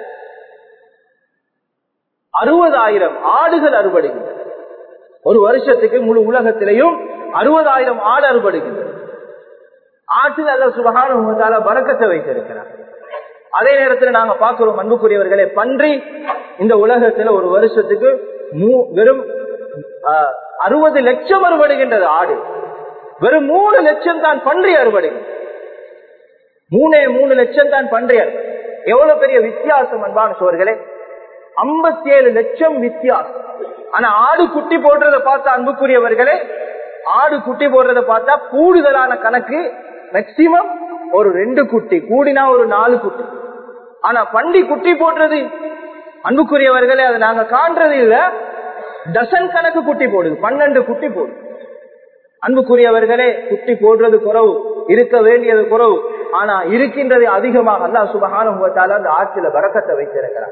Speaker 2: அறுபதாயிரம் ஆடுகள் அறுபடுகின்றன ஒரு வருஷத்துக்கு முழு உலகத்திலையும் அறுபதாயிரம் ஆடு அறுபடுகின்றன ஆற்றில் அல்ல சுபகான பறக்கத்தை வைத்திருக்கிறார் அதே நேரத்தில் நாங்க பார்க்கிறோம் அன்புக்குரியவர்களே பன்றி இந்த உலகத்துல ஒரு வருஷத்துக்கு வெறும் அறுபது லட்சம் அறுபடுகின்றது ஆடு வெறும் மூணு லட்சம் தான் பன்றி அறுபடுகின்றது மூணே மூணு லட்சம் தான் பன்றி எவ்வளவு பெரிய வித்தியாசம் அன்பான சோர்களே ஐம்பத்தி ஏழு லட்சம் வித்தியாசம் ஆனா ஆடு குட்டி போடுறத பார்த்தா அன்புக்குரியவர்களே ஆடு குட்டி போடுறத பார்த்தா கூடுதலான கணக்கு மேக்சிமம் ஒரு ரெண்டு குட்டி கூடினா ஒரு நாலு குட்டி ஆனா பண்டி குட்டி போடுறது அன்புக்குரியவர்களே அதை நாங்க காண்றது இல்ல டசன் கணக்கு குட்டி போடுது பன்னெண்டு குட்டி போடுது அன்புக்குரியவர்களே குட்டி போடுறது குறவு இருக்க வேண்டியது குறவு ஆனா இருக்கின்றது அதிகமாக அல்லா சுபகான அந்த ஆட்சியில வரக்கத்தை வைத்திருக்கிறார்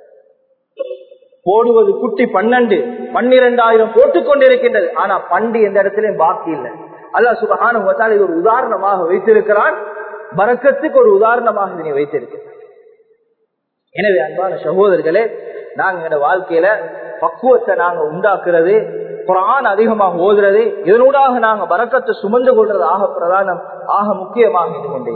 Speaker 2: போடுவது குட்டி பன்னெண்டு பன்னிரெண்டாயிரம் போட்டுக் கொண்டிருக்கின்றது ஆனா பண்டி எந்த இடத்திலையும் பாக்கி இல்லை அல்லா சுபகான இது ஒரு உதாரணமாக வைத்திருக்கிறான் வரக்கத்துக்கு ஒரு உதாரணமாக இதனை வைத்திருக்கிறார் எனவே அன்பான சகோதரர்களே நாங்க எங்க வாழ்க்கையில பக்குவத்தை நாங்க உண்டாக்குறது குரான் அதிகமாக ஓதுறது இதனூடாக நாங்க வரக்கத்தை சுமந்து கொள்றது ஆக பிரதானம் ஆக முக்கியமாக இது கொண்டே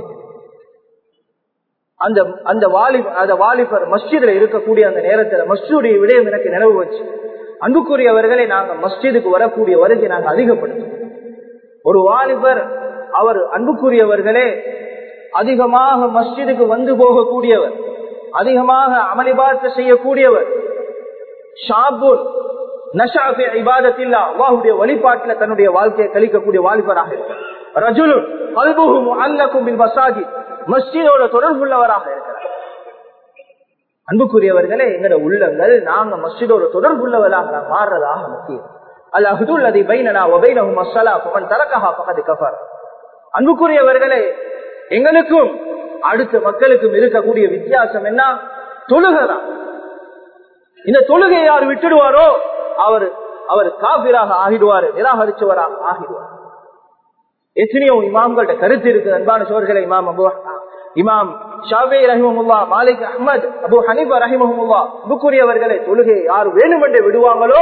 Speaker 2: அந்த அந்த வாலி அந்த வாலிபர் மஸ்ஜிதுல இருக்கக்கூடிய அந்த நேரத்துல மஸ்ஜிதுடைய விடயம் எனக்கு நினைவு வச்சு அன்புக்குரியவர்களை நாங்க மஸ்ஜிதுக்கு வரக்கூடிய வருகை நாங்க அதிகப்படுத்தும் ஒரு வாலிபர் அவர் அன்புக்குரியவர்களே அதிகமாக மஸ்ஜிதுக்கு வந்து போகக்கூடியவர் அதிகமாக அமளிபாத்த செய்யக்கூடியவர் ஷாபுல் நஷாஃபி இபாதத்தில்லா அல்லாஹுடைய வழிபாட்டில் தன்னுடைய வாழ்க்கையை கழிக்கக்கூடிய வாலிபராக இருக்கிறார் ரஜுலுன் கல்புஹும் அல்லக்கும் பில் மசாஜி மஸ்ஜிதோட தொடர்புள்ளவராக இருக்கிறார் அன்புக்குரியவர்களே எங்களோட உள்ளங்கள் நாங்க மஸ்ஜிதோட தொடர்புள்ளவராக நாம் மாறுறதாக முக்கியம் அல் அஹுதுல் அதை பைனனா ஒபைனஹும் அஸ்ஸலா பமன் தரக்கஹா பகது கஃபர் அன்புக்குரியவர்களே எங்களுக்கும் அடுத்த மக்களுக்கும் இருக்கக்கூடிய வித்தியாசம் என்ன தொழுகதான் இந்த தொழுகையை யார் விட்டுடுவாரோ அவர் அவர் காபிராக ஆகிடுவார் நிராகரிச்சவராக ஆகிடுவார் எத்தனையோ இமாம்கள்ட்ட கருத்து இருக்கு அன்பான சோர்களை இமாம் அபு இமாம் ஷாவே ரஹிமமுல்லா மாலிக் அஹமத் அபு ஹனீபா ரஹிமஹமுல்லா புக்குரியவர்களை தொழுகை யார் வேணுமென்று விடுவாங்களோ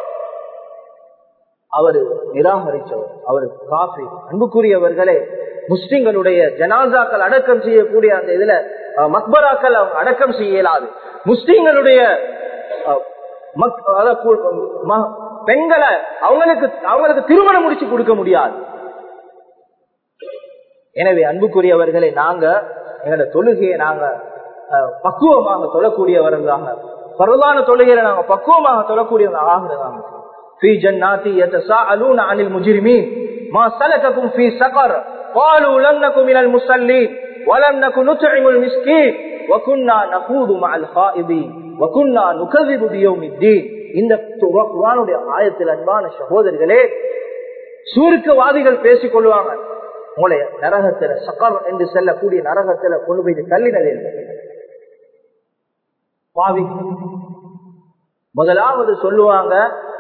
Speaker 2: அவர் நிராகரிச்சவர் அவர் காஃபி அன்புக்குரியவர்களே முஸ்லிம்களுடைய ஜனாசாக்கள் அடக்கம் செய்யக்கூடிய அந்த இதுல மக்பராக்கள் அவங்க அடக்கம் செய்ய இயலாது முஸ்லிம்களுடைய பெண்களை அவங்களுக்கு அவங்களுக்கு திருமணம் முடிச்சு கொடுக்க முடியாது எனவே அன்புக்குரியவர்களை நாங்க எங்களோட தொழுகையை நாங்க பக்குவமாக தொழக்கூடியவர்களாக பரவான தொழுகையில நாங்க பக்குவமாக தொழக்கூடியவங்க ஆகிறதாங்க في جنات يتساءلون عن المجرمين ما سلككم في سقر قالوا لم نكن من المصلين ولم نكن نطعم المسكين وكنا نخوض مع الخائضين வகுன்னா நுகர்விபுதியோமித்தீன் இந்த குரானுடைய ஆயத்தில் அன்பான சகோதரர்களே சூருக்கவாதிகள் பேசிக் கொள்வாங்க உங்களை நரகத்துல சக்கர் என்று செல்லக்கூடிய நரகத்துல கொண்டு போய் தள்ளினதே பாவி முதலாவது சொல்லுவாங்க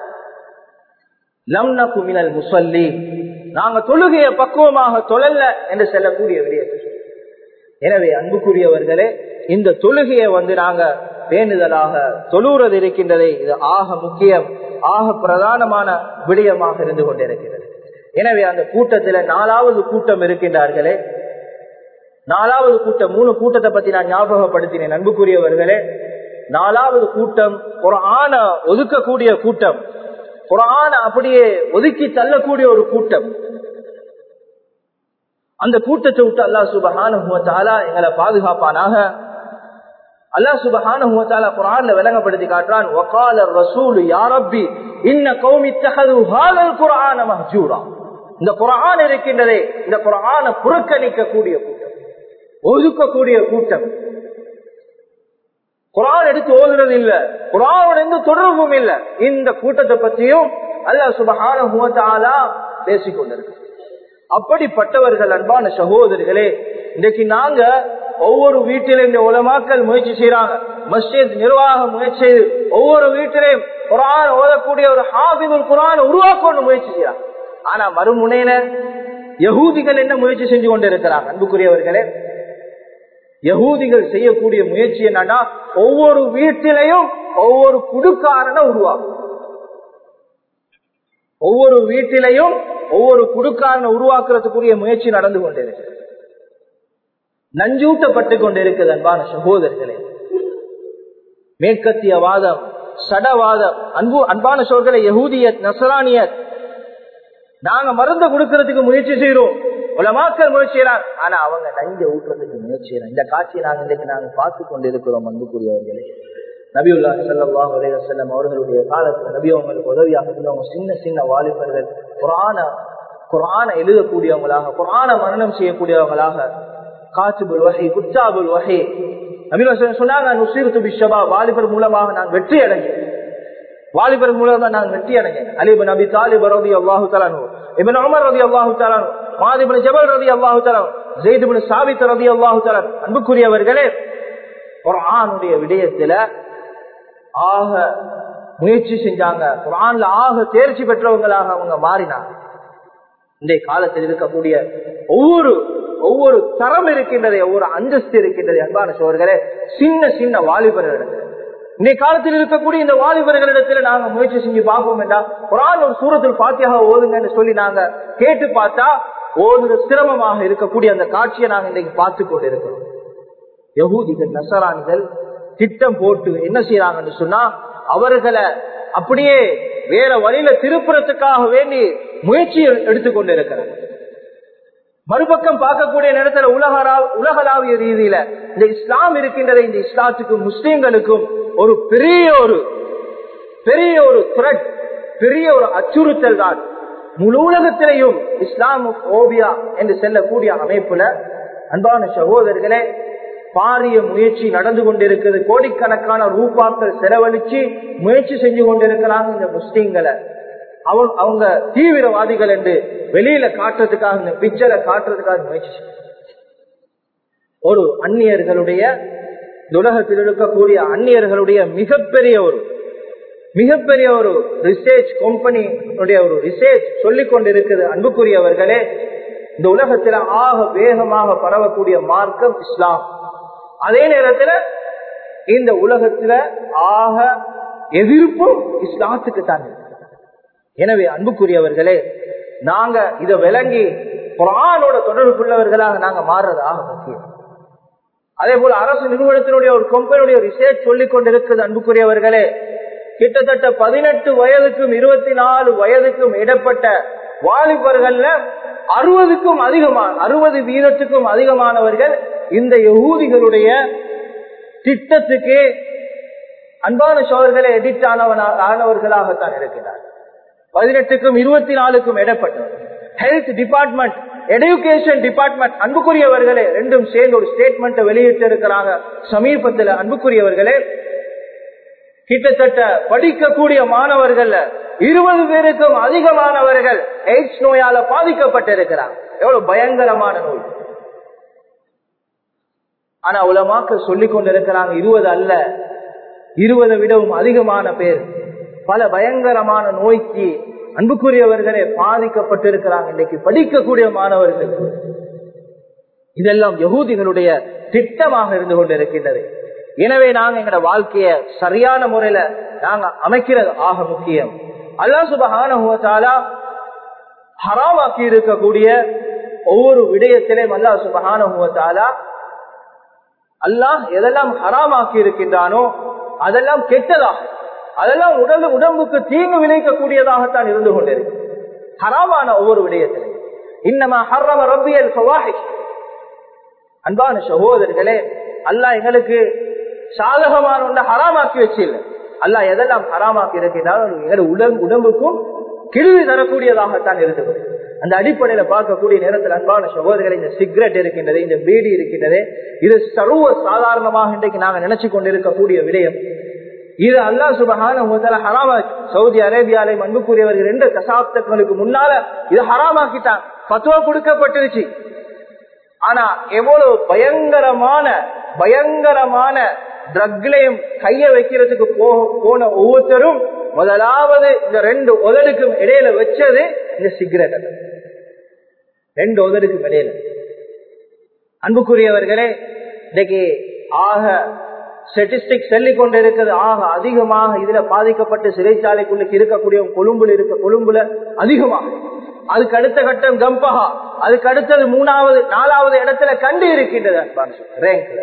Speaker 2: லம்ன குமினல் முசல்லி நாங்க தொழுகைய பக்குவமாக தொழல்ல என்று செல்லக்கூடிய விடயத்தை எனவே அன்புக்குரியவர்களே இந்த தொழுகையை வந்து நாங்க பேணுதலாக தொழுறது இருக்கின்றதே இது ஆக முக்கியம் ஆக பிரதானமான விடயமாக இருந்து கொண்டிருக்கிறது எனவே அந்த கூட்டத்துல நாலாவது கூட்டம் இருக்கின்றார்களே நாலாவது கூட்டம் மூணு கூட்டத்தை பத்தி நான் ஞாபகப்படுத்தினேன் அன்புக்குரியவர்களே நாலாவது கூட்டம் ஒரு ஆணை ஒதுக்கக்கூடிய கூட்டம் ஒரு ஆணை அப்படியே ஒதுக்கி தள்ளக்கூடிய ஒரு கூட்டம் அந்த கூட்டத்தை விட்டு அல்லா சுபஹான எங்களை பாதுகாப்பானாக அல்லா சுபஹான குரான்ல விளங்கப்படுத்தி காட்டுறான் வகால ரசூல் யாரப்பி இன்ன கௌமி தகது ஹாலல் குரான மஹ்ஜூரா இந்த குரான் இருக்கின்றதே இந்த குரான புறக்கணிக்கக்கூடிய கூட்டம் ஒதுக்கக்கூடிய கூட்டம் குரான் எடுத்து ஓதுறது இல்ல குரானோட எந்த தொடர்பும் இல்ல இந்த கூட்டத்தை பற்றியும் அல்லா சுபஹான பேசிக் கொண்டிருக்கு அப்படிப்பட்டவர்கள் அன்பான சகோதரிகளே இன்றைக்கு நாங்க ஒவ்வொரு வீட்டிலும் இந்த உலமாக்கள் முயற்சி செய்யறாங்க மஸ்ஜித் நிர்வாகம் முயற்சி செய்து ஒவ்வொரு வீட்டிலையும் குரான் ஓதக்கூடிய ஒரு ஹாபிபுல் குரான் உருவாக்கணும் முயற்சி செய்யறாங்க ஆனா மறுமுனையில யகூதிகள் என்ன முயற்சி செஞ்சு கொண்டு இருக்கிறாங்க அன்புக்குரியவர்களே யகூதிகள் செய்யக்கூடிய முயற்சி என்னன்னா ஒவ்வொரு வீட்டிலையும் ஒவ்வொரு குடுக்காரனை உருவாக்கும் ஒவ்வொரு வீட்டிலையும் ஒவ்வொரு குடுக்காரனை உருவாக்குறதுக்குரிய முயற்சி நடந்து கொண்டிருக்கு நஞ்சூட்டப்பட்டு கொண்டிருக்குது அன்பான சகோதரர்களே மேற்கத்திய வாதம் சடவாதம் அன்பு அன்பான சோழர்களை யகூதியத் நசரானியத் நாங்க மருந்து கொடுக்கறதுக்கு முயற்சி செய்யறோம் உலமாக்கல் முயற்சி செய்யறாங்க ஆனா அவங்க நஞ்ச ஊட்டுறதுக்கு முயற்சி செய்யறாங்க இந்த காட்சியை நாங்க இன்றைக்கு நாங்க பார்த்து கொண்டிருக்கிறோம் அன்புக்குரியவர்களே நபியுல்லா சல்லா செல்லம் அவர்களுடைய காலத்துல நபி அவங்களுக்கு உதவியாக இருந்தவங்க சின்ன சின்ன வாலிபர்கள் குரான குரான எழுதக்கூடியவங்களாக குரான மரணம் செய்யக்கூடியவங்களாக காசுபுல் வகை குச்சாபுல் வகை நபீன் சொன்னாங்க நுசீர் துபிஷபா வாலிபர் மூலமாக நான் வெற்றி அடைஞ்சேன் வாலிபர் மூலமா நான் வெற்றி அடைஞ்சேன் அலிபன் நபி தாலிப் ரதி அல்லாஹு தலானு இபன் உமர் ரதி அல்லாஹு தலானு மாதிபின் ஜபல் ரதி அல்லாஹு தலான் ஜெயிதுபின் சாபித் ரதி அல்லாஹு தலான் அன்புக்குரியவர்களே குரானுடைய விடயத்துல ஆக முயற்சி செஞ்சாங்க குரான்ல ஆக தேர்ச்சி பெற்றவங்களாக அவங்க மாறினாங்க இந்த காலத்தில் இருக்கக்கூடிய ஒவ்வொரு ஒவ்வொரு தரம் இருக்கின்றது ஒவ்வொரு அந்தஸ்து இருக்கின்றது அன்பான சோர்களே சின்ன சின்ன வாலிபர்களிடத்தில் இன்னைக்கு காலத்தில் இருக்கக்கூடிய இந்த வாலிபர்களிடத்துல நாங்க முயற்சி செஞ்சு பார்ப்போம் என்றா குரான் ஒரு சூரத்தில் பாத்தியாக ஓதுங்கன்னு சொல்லி நாங்க கேட்டு பார்த்தா ஓதுற சிரமமாக இருக்கக்கூடிய அந்த காட்சியை நாங்க இன்னைக்கு பார்த்து கொண்டு இருக்கிறோம் யகூதிகள் நசரான்கள் திட்டம் போட்டு என்ன செய்யறாங்கன்னு சொன்னா அவர்களை அப்படியே வேற வழியில திருப்புறத்துக்காக வேண்டி முயற்சி எடுத்துக்கொண்டு இருக்கிறாங்க மறுபக்கம் பார்க்கக்கூடிய நேரத்துல உலகரா உலகளாவிய ரீதியில இந்த இஸ்லாம் இருக்கின்றத இந்த இஸ்லாத்துக்கும் முஸ்லீம்களுக்கும் ஒரு பெரிய ஒரு பெரிய ஒரு த்ரெட் பெரிய ஒரு அச்சுறுத்தல் தான் முழு உலகத்திலையும் இஸ்லாம் ஓபியா என்று செல்லக்கூடிய அமைப்புல அன்பான சகோதரர்களே பாரிய முயற்சி நடந்து கொண்டிருக்கிறது கோடிக்கணக்கான ரூபாக்கள் செலவழிச்சு முயற்சி செஞ்சு கொண்டிருக்கிறாங்க இந்த முஸ்லீம்களை அவங்க அவங்க தீவிரவாதிகள் என்று வெளியில காட்டுறதுக்காக இந்த பிக்சரை காட்டுறதுக்காக முயற்சி ஒரு அந்நியர்களுடைய உலகத்தில் இருக்கக்கூடிய அந்நியர்களுடைய மிகப்பெரிய ஒரு மிகப்பெரிய ஒரு ரிசர்ச் கம்பெனி ஒரு ரிசர்ச் சொல்லிக் கொண்டிருக்கிறது அன்புக்குரியவர்களே இந்த உலகத்துல ஆக வேகமாக பரவக்கூடிய மார்க்கம் இஸ்லாம் அதே நேரத்தில் இந்த உலகத்துல ஆக எதிர்ப்பும் இஸ்லாத்துக்கு தான் எனவே அன்புக்குரியவர்களே நாங்க இதை விளங்கி குரானோட தொடர்புள்ளவர்களாக நாங்க மாறுறதாக முக்கியம் அதே போல அரசு நிறுவனத்தினுடைய ஒரு கம்பெனியுடைய ரிசர்ச் சொல்லிக் கொண்டிருக்கிறது அன்புக்குரியவர்களே கிட்டத்தட்ட பதினெட்டு வயதுக்கும் இருபத்தி நாலு வயதுக்கும் இடப்பட்ட வாலிபர்கள்ல அறுபதுக்கும் அதிகமான அறுபது வீதத்துக்கும் அதிகமானவர்கள் இந்த யகூதிகளுடைய திட்டத்துக்கு அன்பான சோழர்களை எடிட் ஆனவர்களாகத்தான் இருக்கிறார் பதினெட்டுக்கும் இருபத்தி நாலுக்கும் இடப்பட்டவர் ஹெல்த் டிபார்ட்மெண்ட் எடுகேஷன் டிபார்ட்மெண்ட் அன்புக்குரியவர்களே ரெண்டும் சேர்ந்து ஒரு ஸ்டேட்மெண்ட் வெளியிட்டு இருக்கிறாங்க சமீபத்தில் அன்புக்குரியவர்களே கிட்டத்தட்ட படிக்கக்கூடிய மாணவர்கள் இருபது பேருக்கும் அதிகமானவர்கள் எய்ட்ஸ் நோயால பாதிக்கப்பட்டிருக்கிறார் எவ்வளவு பயங்கரமான நோய் ஆனா உலமாக்கள் சொல்லிக் கொண்டிருக்கிறாங்க இருபது அல்ல இருபதை விடவும் அதிகமான பேர் பல பயங்கரமான நோய்க்கு அன்புக்குரியவர்களே பாதிக்கப்பட்டிருக்கிறாங்க இன்னைக்கு படிக்கக்கூடிய மாணவர்கள் இதெல்லாம் யகூதிகளுடைய திட்டமாக இருந்து கொண்டிருக்கின்றது எனவே நாங்க எங்களோட வாழ்க்கைய சரியான முறையில நாங்க அமைக்கிறது ஆக முக்கியம் அல்லா சுபகான ஹராமாக்கி இருக்கக்கூடிய ஒவ்வொரு விடயத்திலையும் அல்லா சுபகான அல்லாஹ் எதெல்லாம் ஹராமாக்கி இருக்கின்றானோ அதெல்லாம் கெட்டதாக அதெல்லாம் உடல் உடம்புக்கு தீங்கு விளைவிக்கக்கூடியதாகத்தான் இருந்து கொண்டிருக்கு ஹராமான ஒவ்வொரு விடயத்திலே இன்னமா ஹர்ரம ரப்பியல் ஃபவாஹிஷ் அன்பான சகோதரர்களே அல்லாஹ் எங்களுக்கு சாதகமான ஒன்றை ஹராமாக்கி வச்சில்லை அல்லாஹ் எதெல்லாம் ஹராமாக்கி இருக்கின்றாலும் எங்களுடைய உடம்பு உடம்புக்கும் கிழிவு தரக்கூடியதாகத்தான் இருக்குது அந்த அடிப்படையில பார்க்கக்கூடிய நேரத்தில் அன்பான சகோதரர்களை இந்த சிகரெட் இருக்கின்றது இந்த பீடி இருக்கின்றது இது சர்வ சாதாரணமாக இன்றைக்கு நாங்க நினைச்சு கொண்டிருக்கக்கூடிய விடயம் இது அல்லா சுபகான ஹராமா சவுதி அரேபியாலை அன்புக்குரியவர்கள் ரெண்டு தசாப்தங்களுக்கு முன்னால இது ஹராமாக்கிட்டான் பத்துவா கொடுக்கப்பட்டிருச்சு ஆனா எவ்வளவு பயங்கரமான பயங்கரமான ட்ரக்லையும் கைய வைக்கிறதுக்கு போன ஒவ்வொருத்தரும் முதலாவது இந்த ரெண்டு உதடுக்கும் இடையில வச்சது இந்த சிகரெட் ரெண்டு உதடுக்கும் இடையில அன்புக்குரியவர்களே இன்னைக்கு ஆக ஸ்டெட்டிஸ்டிக் சொல்லிக் கொண்டு இருக்கிறது ஆக அதிகமாக இதுல பாதிக்கப்பட்டு சிறைச்சாலைக்குள்ளுக்கு இருக்கக்கூடிய கொழும்புல இருக்க கொழும்புல அதிகமாக அதுக்கு அடுத்த கட்டம் கம்பஹா அதுக்கு அடுத்தது மூணாவது நாலாவது இடத்துல கண்டு இருக்கின்றது ரேங்க்ல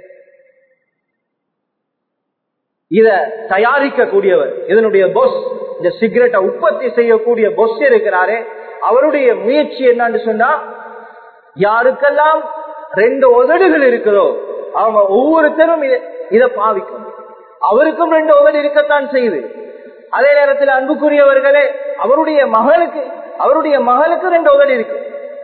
Speaker 2: இத தயாரிக்கக்கூடியவர் இதனுடைய பொஸ் இந்த சிகரெட்டை உற்பத்தி செய்யக்கூடிய பொஸ் இருக்கிறாரே அவருடைய முயற்சி என்னன்னு சொன்னா யாருக்கெல்லாம் ரெண்டு உதடுகள் இருக்குதோ அவங்க ஒவ்வொருத்தரும் இதை பாவிக்கும் அவருக்கும் ரெண்டு உதடு இருக்கத்தான் செய்யுது அதே நேரத்தில் அன்புக்குரியவர்களே அவருடைய மகளுக்கு அவருடைய மகளுக்கு ரெண்டு உதடு இருக்கு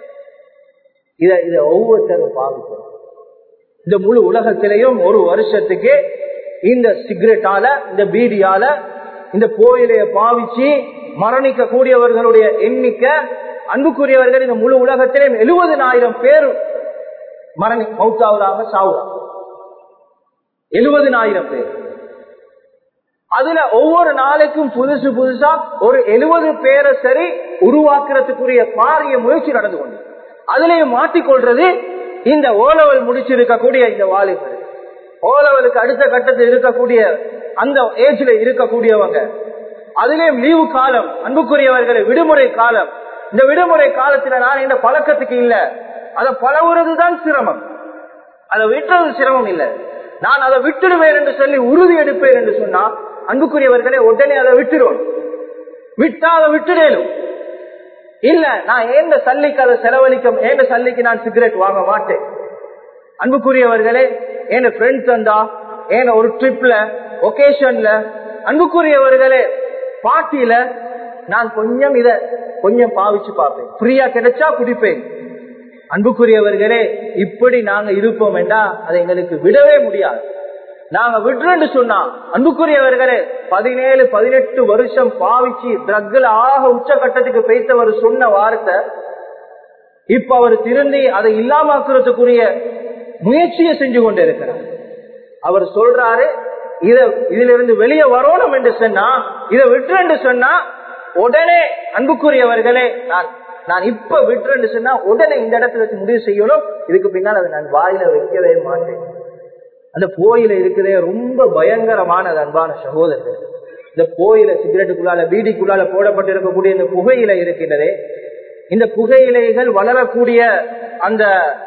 Speaker 2: இத இத ஒவ்வொருத்தரும் பாவிக்கும் இந்த முழு உலகத்திலையும் ஒரு வருஷத்துக்கு இந்த சிகரெட்டால இந்த பீடியால இந்த கோயிலைய பாவிச்சு மரணிக்க கூடியவர்களுடைய எண்ணிக்கை அன்புக்குரியவர்கள் இந்த முழு உலகத்திலேயும் எழுபதினாயிரம் பேர் மரணி மௌத்தாவதாக சாவுறாங்க எழுபதினாயிரம் பேர் அதுல ஒவ்வொரு நாளைக்கும் புதுசு புதுசா ஒரு எழுபது பேரை சரி உருவாக்குறதுக்குரிய பாரிய முயற்சி நடந்து கொண்டு அதுலயும் மாட்டிக்கொள்றது இந்த ஓலவல் முடிச்சிருக்கக்கூடிய இந்த வாலிபர் ஓலவலுக்கு அடுத்த கட்டத்தில் இருக்கக்கூடிய அந்த ஏஜ்ல இருக்கக்கூடியவங்க அதுலயும் லீவு காலம் அன்புக்குரியவர்களை விடுமுறை காலம் இந்த விடுமுறை காலத்துல நான் இந்த பழக்கத்துக்கு இல்ல அதை பழகுறதுதான் சிரமம் அதை விட்டுறது சிரமம் இல்ல நான் அதை விட்டுடுவேன் என்று சொல்லி உறுதி எடுப்பேன் என்று சொன்னா அன்புக்குரியவர்களே உடனே அதை விட்டுடுவோம் விட்டா அதை விட்டுடலும் இல்ல நான் ஏந்த சல்லிக்கு அதை செலவழிக்க ஏந்த சல்லிக்கு நான் சிகரெட் வாங்க மாட்டேன் அன்புக்குரியவர்களே ஏன ஃப்ரெண்ட்ஸ் வந்தா ஏன ஒரு ட்ரிப்ல ஒகேஷன்ல அன்புக்குரியவர்களே பார்ட்டியில நான் கொஞ்சம் இத கொஞ்சம் பாவிச்சு பார்ப்பேன் ஃப்ரீயா கிடைச்சா குடிப்பேன் அன்புக்குரியவர்களே இப்படி நாங்க இருப்போம் என்றா அதை எங்களுக்கு விடவே முடியாது நாங்க விடுறேன்னு சொன்னா அன்புக்குரியவர்களே பதினேழு பதினெட்டு வருஷம் பாவிச்சு ட்ரக்ல ஆக உச்சகட்டத்துக்கு பெய்தவர் சொன்ன வார்த்தை இப்ப அவர் திருந்தி அதை இல்லாமக்குறதுக்குரிய முயற்சியை செஞ்சு கொண்டு இருக்கிறார் அவர் சொல்றாரு இத இதுல இருந்து வெளியே வரணும் என்று சொன்னா இதை விட்டுறேன்னு சொன்னா உடனே அன்புக்குரியவர்களே நான் நான் இப்ப விட்டுறேன்னு சொன்னா உடனே இந்த இடத்துல வச்சு முடிவு செய்யணும் இதுக்கு பின்னால் அதை நான் வாயில வைக்கவே மாட்டேன் அந்த போயில இருக்கிறதே ரொம்ப பயங்கரமானது அன்பான சகோதரர்கள் இந்த போயில சிகரெட்டுக்குள்ளால பீடிக்குள்ளால போடப்பட்டிருக்கக்கூடிய இந்த புகையில இருக்கின்றதே இந்த புகையிலைகள் வளரக்கூடிய அந்த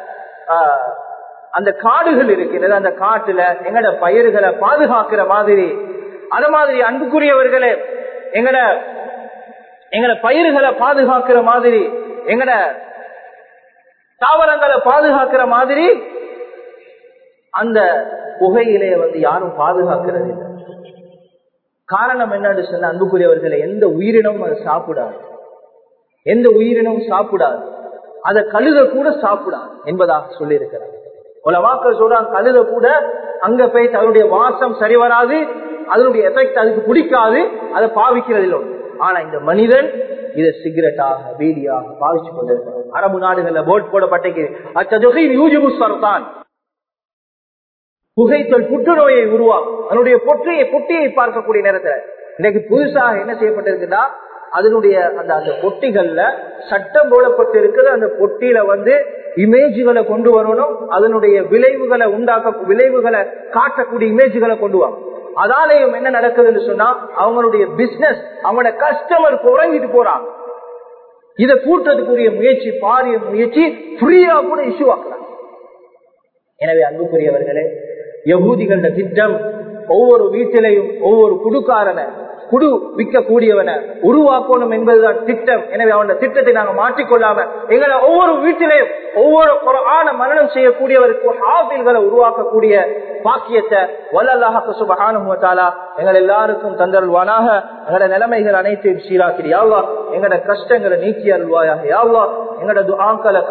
Speaker 2: அந்த காடுகள் இருக்கிறது அந்த காட்டுல எங்கட பயிர்களை பாதுகாக்கிற மாதிரி அது மாதிரி அன்புக்குரியவர்களே எங்கட எங்கட பயிர்களை பாதுகாக்கிற மாதிரி எங்கட தாவரங்களை பாதுகாக்கிற மாதிரி அந்த புகையிலைய வந்து யாரும் பாதுகாக்கிறது இல்லை காரணம் என்னன்னு சொன்ன அன்புக்குரியவர்களை எந்த உயிரினமும் அதை சாப்பிடாது எந்த உயிரினமும் சாப்பிடாது அதை கழுத கூட சாப்பிடாது என்பதாக சொல்லி இருக்கிறார் உலமாக்கள் சொல்றாங்க கழுத கூட அங்க போய் தன்னுடைய வாசம் சரி வராது அதனுடைய எஃபெக்ட் அதுக்கு பிடிக்காது அதை பாவிக்கிறது இல்லை ஆனா இந்த மனிதன் இதை சிகரெட்டாக பீடியாக பாவிச்சு கொண்டிருக்கிறார் அரபு நாடுகள்ல போட் போடப்பட்டிருக்கு அச்சதொகை யூஜிபு சர்தான் புகைத்தல் புற்றுநோயை உருவாக்கும் அதனுடைய பொற்றையை பொட்டியை பார்க்கக்கூடிய நேரத்துல இன்னைக்கு புதுசாக என்ன செய்யப்பட்டிருக்குன்னா அதனுடைய அந்த அந்த பொட்டிகள்ல சட்டம் போடப்பட்டு இருக்கிற அந்த பொட்டியில வந்து இமேஜ்களை கொண்டு வரணும் அதனுடைய விளைவுகளை உண்டாக்க விளைவுகளை காட்டக்கூடிய இமேஜ்களை கொண்டு வரணும் அதாலேயும் என்ன நடக்குதுன்னு சொன்னா அவங்களுடைய பிசினஸ் அவங்களோட கஸ்டமர் குறைஞ்சிட்டு போறாங்க இதை கூட்டுறதுக்குரிய முயற்சி பாரிய முயற்சி ஃப்ரீயா கூட இஷ்யூ ஆக்கலாம் எனவே அன்புக்குரியவர்களே யகூதிகள திட்டம் ஒவ்வொரு வீட்டிலையும் ஒவ்வொரு குடுக்காரனை குடு விற்கக்கூடியவனை உருவாக்கணும் என்பதுதான் திட்டம் எனவே அவன திட்டத்தை நாங்க மாற்றிக்கொள்ளாம எங்களை ஒவ்வொரு வீட்டிலையும் ஒவ்வொரு குரான மரணம் செய்யக்கூடியவருக்கு ஹாபில்களை உருவாக்கக்கூடிய பாக்கியத்தை வல்லல்லாஹு சுபஹானஹு வ தஆலா எங்கள் எல்லாருக்கும் தந்தருள்வானாக எங்களோட நிலைமைகள் அனைத்தையும் சீராக்கிறியா எங்களோட கஷ்டங்களை நீக்கி அருள்வாயாக யா அல்லாஹ் எங்களோட துஆக்களை